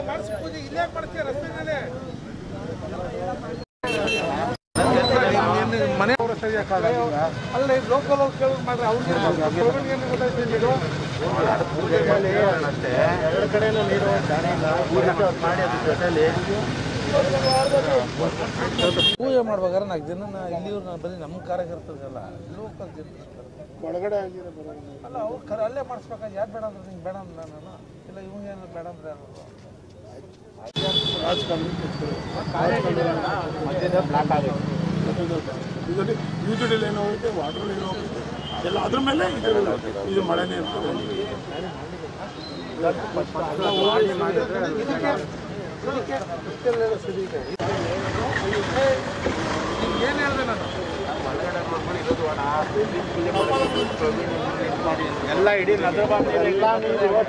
ಮಾಡಿಸಿ ಪೂಜೆ ಇಲ್ಲೇ ಮಾಡ್ತೀಯ ರಸ್ತೆ ಮೇಲೆ ಮನೆ ಅಲ್ಲ ಲೋಕಲ್ ಅವ್ರು ಕೇಳಿ ಮಾಡ್ರಿ ಅವ್ರಿಗೆ ಏನು ಗೊತ್ತಾಯ್ತು ಇದು ಪೂಜೆ ಮಾಡ್ಬೇಕಾದ್ರೆ ನಾಲ್ಕು ಜನ ಇಲ್ಲಿಯವ್ರು ನಾನು ಬರೀ ನಮ್ಮ ಕಾರ್ಯಕರ್ತರಿಗಲ್ಲ ಲೋಕಲ್ ಜನ ಒಳಗಡೆ ಆಗಿದೆ ಬರೋದು ಅಲ್ಲ ಅವ್ರು ಕರ ಅಲ್ಲೇ ಮಾಡಿಸ್ಬೇಕಾದ್ರೆ ಯಾರು ಬೇಡ ಅಂದ್ರೆ ನಿಂಗೆ ಬೇಡ ಅಂದ್ರೆ ನಾನು ಇಲ್ಲ ಇವಂಗೆ ಏನು ಬೇಡ ಅಂದ್ರೆ ಯಾರು ರಾಜಕಾರಣಿ ಇದರಲ್ಲಿ ಯೂಜುಡಲ್ಲಿ ಏನೋ ಹೋಗುತ್ತೆ ವಾಟರ್ ಏನೋ ಹೋಗುತ್ತೆ ಎಲ್ಲ ಅದ್ರ ಮೇಲೆ ಇದರಲ್ಲಿ ಇದು ಮಳೆನೇ ಇರ್ತದೆ ಏನು ಹೇಳಿದೆ ನಾನು ಎಲ್ಲ ಇಡೀ ನಗರ ಎಲ್ಲ ನೀರು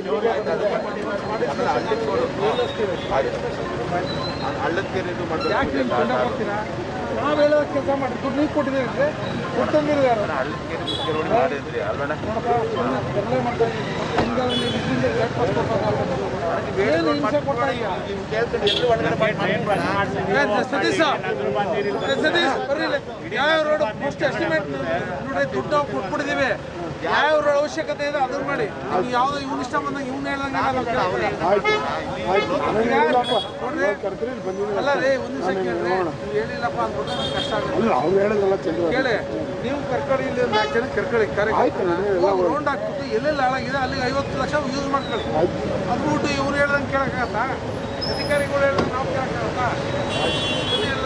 ಹಳ್ಳದ ಕೆರೆ ಇದು ಯಾಕೆ ನೀವು ದಂಡ ಕೊಡ್ತೀರಾ ನಾವು ಹೇಳೋದು ಕೆಲಸ ಮಾಡಿ ದುಡ್ಡು ನೀವು ಕೊಟ್ಟಿದ್ದೀರಿ ಅಂದ್ರೆ ದುಡ್ಡು ತಂದಿರೋ ಯಾರು ಹಳ್ಳದ ಕೆರೆ ಮುಖ್ಯ ರೋಡ್ ಮಾಡಿದ್ರಿ ಅಲ್ವಣ್ಣ ನೋಡಪ್ಪ ಸುಮ್ಮನೆ ಬೆರಳೆ ಮಾಡ್ತಾ ಇದ್ದೀನಿ. ಹಿಂಗೆ ನೀವು ಇದರಿಂದ ರೇಟ್ ಕೊಡ್ಬೇಕಾಗಲ್ಲ. ಏನು ಹಿಂಸೆ ಕೊಡ್ತಾ ಇದೀಯಾ? ನೀವು ಕೇಳ್ಕೊಂಡು ಎಲ್ಲೂ ಒಳಗಡೆ ಏ, ಸತೀಶ ಏ, ಸತೀಶ್ ಬರ್ರಿ ಇಲ್ಲಿ. ಯಾವ್ಯಾವ ರೋಡ್ ಫಸ್ಟ್ ಎಸ್ಟಿಮೇಟ್ ನೋಡಿ ದುಡ್ಡು ನಾವು ಕೊಟ್ಬಿಟ್ಟಿದ್ದೀವಿ ಯಾವ ರೋಡ್ ಅವಶ್ಯಕತೆ ಇದೆ ಅದನ್ನ ಮಾಡಿ ನೀವು ಯಾವ್ದು ಇವ್ನ ಇಷ್ಟ ಬಂದಂಗೆ ಇವ್ನ ಹೇಳ್ದಂಗೆ ನಾವು ಕೇಳ್ತೀವಿ. ಆಯ್ತು ಆಯ್ತು ನನಗೆ ಹೇಳಿಲ್ಲಪ್ಪ ನೋಡ್ರಿ ಕರ್ತೀರಿ ಇಲ್ಲಿ ಬಂದಿದ್ದೀನಿ ಅಲ್ಲ ರೀ ಒಂದು ನಿಮಿಷ ಕೇಳ್ರಿ ನೀವು ಹೇಳಿಲ್ಲಪ್ಪ ಅಂದ್ಬಿಟ್ಟು ನಂಗೆ ಕಷ್ಟ ಆಗುತ್ತೆ ಅಲ್ಲ ಅವ್ರು ಹೇಳಿದ್ರಲ್ಲ ಚಂದ್ರ ಕೇಳಿ ನೀವು ಕರ್ಕೊಳ್ಳಿ ಇಲ್ಲಿ ಒಂದು ನಾಲ್ಕು ಜನ ಕರ್ಕೊಳ್ಳಿ ಕರೆ ಆಯ್ತು, ನಾನು ಎಲ್ಲ ರೌಂಡ್ ಹಾಕ್ಬಿಟ್ಟು ಎಲ್ಲೆಲ್ಲಿ ಹಾಳಾಗಿದೆ ಅಲ್ಲಿಗೆ ಐವತ್ತು ಲಕ್ಷ ಯೂಸ್ ಮಾಡ್ಕೊಳ್ಳಿ ಆಯ್ತು ಅದ್ಬಿಟ್ಟು ಇವ್ರು ಹೇಳ್ದಂಗೆ ಕೇಳಕ್ಕಾಗತ್ತಾ ಅಧಿಕಾರಿಗಳು ಹೇಳ್ದಂಗೆ ನಾವು ಕೇಳಕ್ಕಾಗತ್ತಾ ಬನ್ನಿ ಎಲ್ಲ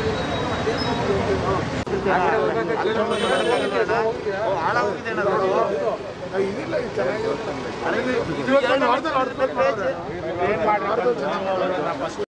ಹಾಳಾಗೋಗಿದೆ ಅನ್ನೋದು ಇದಿಲ್ಲ ಇದು ಚೆನ್ನಾಗಿರುತ್ತೆ ಇವತ್ತು ಮಾಡ್ತಾರೆ, ಮಾಡ್ತಾರೆ, ಮಾಡ್ತಾರೆ. ಏನ್ ಮಾಡಿ